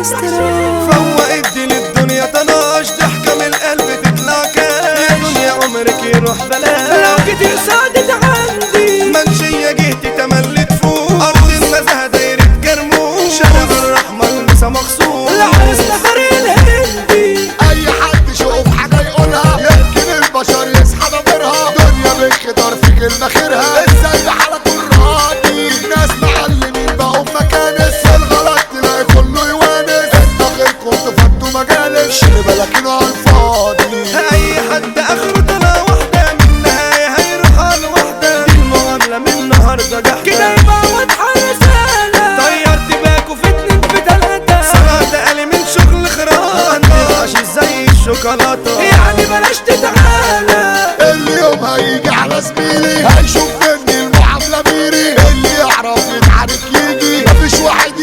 مايسترو فوق الدين الدنيا طناش ضحكة من القلب تطلع كاش يا دنيا عمرك يروح بلاش لو كتير صادت عندي منشية جهتي تملي تفوق أرض النزهة دايرة جرموش شارع الرحمة المسا مخصوص العرس نهر الهندي اي حد يشوف حاجه يقولها يمكن البشر يسحب ضميرها دنيا بالخضار في كلمه خيرها ازاي بحالك الراضي ناس معلمين بقوا في مكانس الغلط تلاقي كله يوانس انت غيركم تفضوا مجالس شيل بالك على الفاضي أي حد آخره طلع واحدة من النهاية هيروح على واحدة دي المعاملة من النهاردة جحدة كده يبقى واضحة رسالة طيرت باكو في اتنين في تلاتة سمعت قالي من شغل خران تبقاش زي الشوكولاتة يعني بلاش تتعالى اليوم هيجي على زميلي هيشوف مني المعاملة ميري اللي يعرف يتعارك يجي مفيش واحد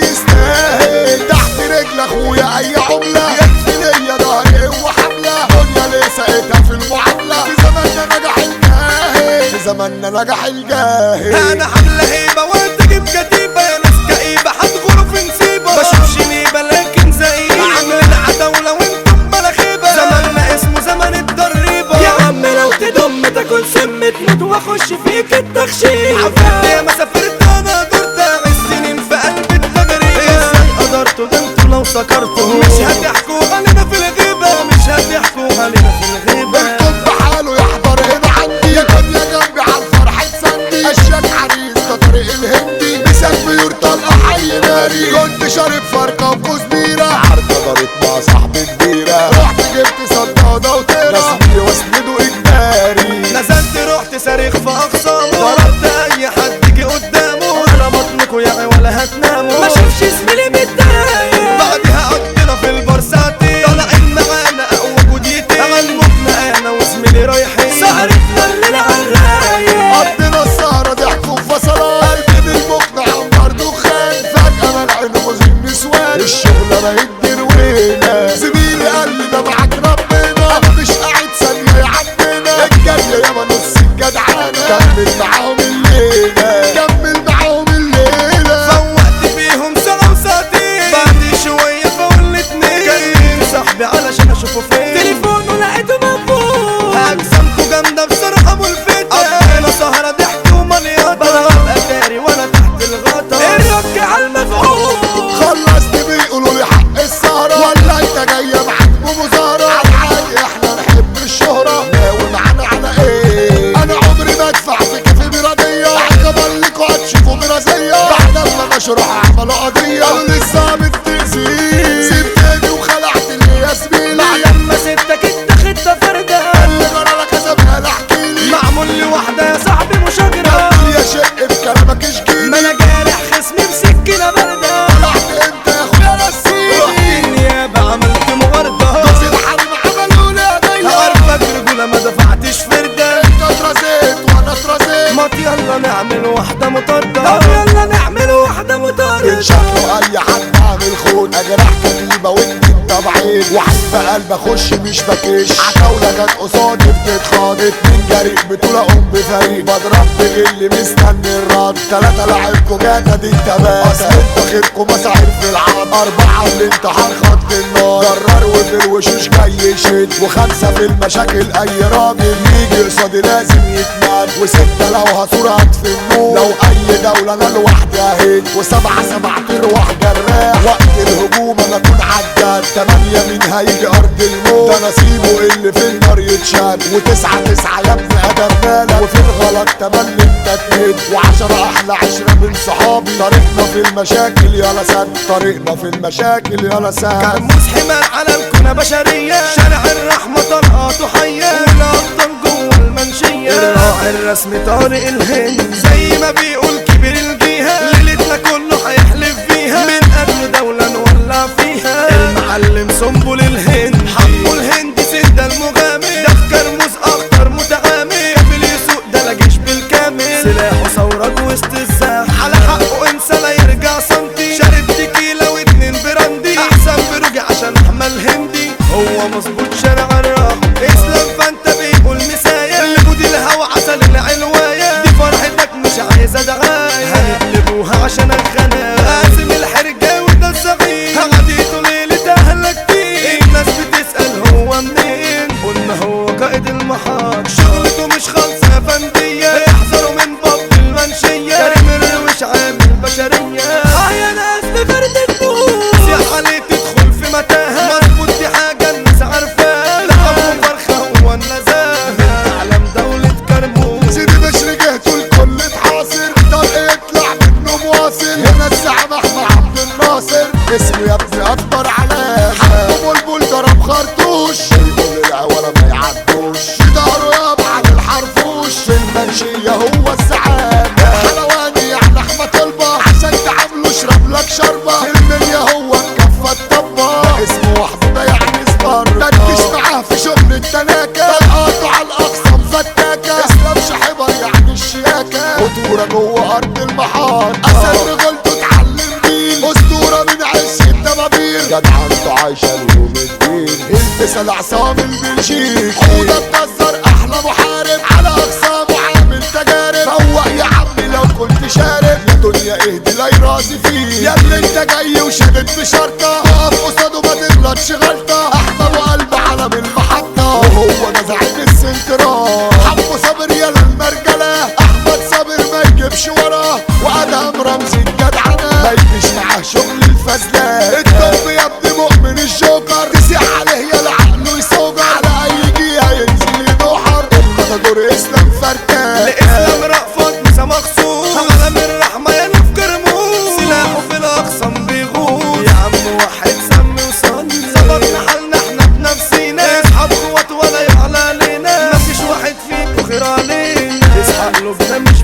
يستاهل تحت رجل اخويا اي عملة يكفي ليا ضهري هو حملة دنيا ليه ساقتها في المعاملة في زماننا نجح الجاهل في زماننا نجح الجاهل انا حملة هيبة وانت جيب كتيبة يا ناس كئيبة هتغروا في نسيبة بشوفش نيبة لكن زئيبة عاملين عتاولة وانتم بلا خيبة زماننا اسمه زمن الضريبة يا عم لو تضم تاكل سم تموت واخش فيك التخشيبة عفرت يا ما سافرت انا دورت اعيش سنين في قلب التغريبة ازاي قدرتوا ده انتوا لو سكرتوا مش هتحكوا علينا في الغيبة مش هتحكوا علينا في الغيبة الكل بحاله يحضر هنا عندي يا دنيا جنبي على الفرح تسندي اشياك عريس ده طريق الهندي مسك بيور طلقه حي ناري كنت شارب فرقه وكوز بيره عرضه دارت مع صاحبي كبيره رحت جبت صداده وطيره رسمي واسنده اجباري نزلت رحت صارخ في اقصامه ضربت اي حد جه قدامه على بطنكوا يا ولا هتناموا ما شافش زميلي متضايق بعدها قضينا في البار ساعتين طالعين معانا اقوى جوديتين غنمتنا انا وزميلي رايحين سهرتنا الليلة عالرايق قضينا السهرة ضحك وفصلات قلبي بالمقنع عمر دخان فجأة ملعين مزين نسوان الشغلة بقت دروينة زميلي قال لي ده معاك ربنا أنا مش قاعد ثانية يا عمنا الجاية ياما نص الجدعانة كمل معاهم الليلة كمل معاهم الليلة فوقت فيهم سنة وساعتين بعد شوية فول اتنين كلم صاحبي علشان اشوفه فين تليفونه لقيته مقفول اجسامكوا جامدة بصراحة ملفتة قضينا سهرة ضحك ومليطة بلغم اتاري وانا تحت الغطا الرك عالمفعول خلصت بيقولوا لي حق السهرة ولا انت جاية معاك بمزارة عادي احنا نحب الشهرة ناوي معانا على ايه انا عمري ما ادفع في كافي ميرادية عجبا لكوا هتشوفوا مرازية بعد ما نشرح عملوا قضية قالوا لسه بتأذي سبتني وخلعت اللي يا زميلي لما سبتك اتخذت فردة اللي جرالك يا زميلي احكيلي معمول لي واحدة يا صاحبي مشاجرة يا شق في كلامك اشجيلي ما انا جارح خصمي بسكينة باردة طلعت انت يا اخويا رحت نسيني النيابة عملت مغاردة جوز الحرب عملوا لي قضية عارفك رجولة ما دفعتش فردة انت اترزيت وانا اترزيت ما يلا نعمل واحدة طب مطاردة يلا نعمل واحدة مطاردة شكله اي حد عامل خون اجراح كتيبة ودي طبعين واحد في قلب اخش مش بكش عتاولة كانت قصادي بتتخاض اتنين جريء بطولة ام بفريق بضرب بغل مستني الرد تلاتة لعبكوا جاتا دي التمام اصل انت خيركوا مساعير في العرض اربعة الانتحار خط النار جرار وفي الوشوش جاي يشد وخمسة في المشاكل اي راجل يجي قصادي لازم يتمد وستة لو هصور هطفي النور لو اي دولة انا لوحدي اهد وسبعة سبعة تروح جراح وقت الهجوم انا اكون عداد تمانية مين هيجي ارض الموت ده نصيبه اللي في النار يتشاد وتسعة تسعة يا ابن ادم مالك وفي الغلط تملي انت تمد وعشرة احلى عشرة من صحابي طريقنا في المشاكل يا لسان طريقنا في المشاكل يا لسان كرموز حمال على الكونة بشرية شارع الرحمة طلقاته حية والأبطال جوه المنشية الراعي الرسمي طارق الهند زي ما بيقول كبير الجهة ليلتنا كله هيحلف فيها من قبل دولة نولع فيها المعلم سنبل الهند حمو الهند سد المغامر ده في كرموز أخطر متعامل كفيل يسوق ده لا جيش بالكامل سلاحه ثورة وسط الزاح على حقه انسى لا يرجع سنتي شارب تكيلا واتنين براندي احسن بروجي عشان احمل هندي هو مظبوط شارع الراح اسلام فانت بيقول مسايا اللي بودي الهوا عسل العلواية دي فرحتك مش عايزة دعاية المحاط شغلته مش خالصة يا فندية احذروا من باب المنشية كريم الروش عامل بشرية اه يا ناس بفرد النور سيح عليه تدخل في متاهة مظبوط دي حاجة الناس عارفاها لقبه فرخة هو النزاهة علم دولة كرموز سيدي مش رجعته الكل اتحاصر طلق يطلع منه مواصل هنا الزعم احمد عبد الناصر اسمه يا ابني اكبر علامة حقه بلبل ضرب خرطوش بيقول العوالة ما يعدوش في داره يابا على الحرفوش في المنشية هو الزعامة حلواني يعني احمد طلبة عشان تعامله اشرب لك شربة في المنيا هو الكفة الطبة ده اسمه وحده ده يعني سبارة دردش معاه في شغل التناكة طلقاته على الاقصى مفتاكة اسلام شحبر يعني الشياكة خطورة جوه ارض المحار اسد رجولته اتعلم بيه اسطورة من عش الدبابير جدع انتوا عايشة اليوم الدين المثل عصام البلجيكي حودة تكسر احلى محارب على اقسامه عامل تجارب فوق يا عمي لو كنت شارب يا دنيا اهدي لا يرازي فيه يا ابني انت جاي وشدد بشرطة اقف قصاده ما تغلطش غلطة احمد وقلب علم المحطة وهو ده زعيم السنترال حبه صابر يا المرجلة احمد صابر ما يجيبش وراه وادهم رمزي الجدعنة ما يجيش معاه شغل الفزلات الطب يا ابني مؤمن الجوكر تسيح عليه يا العقل يسوجر على اي جهة ينزل يدوحر المتدور اسلام فركان لإسلام رأفت مسا مخصوص علم الرحمة يا نوف كرموز سلاحه في الأقسام بيغوص يا عم واحد سمي وصلي ظبطنا حالنا احنا بنفسينا اصحاب قوات ولا يعلى علينا مفيش واحد فيكو خير علينا اصحى قلوبنا مش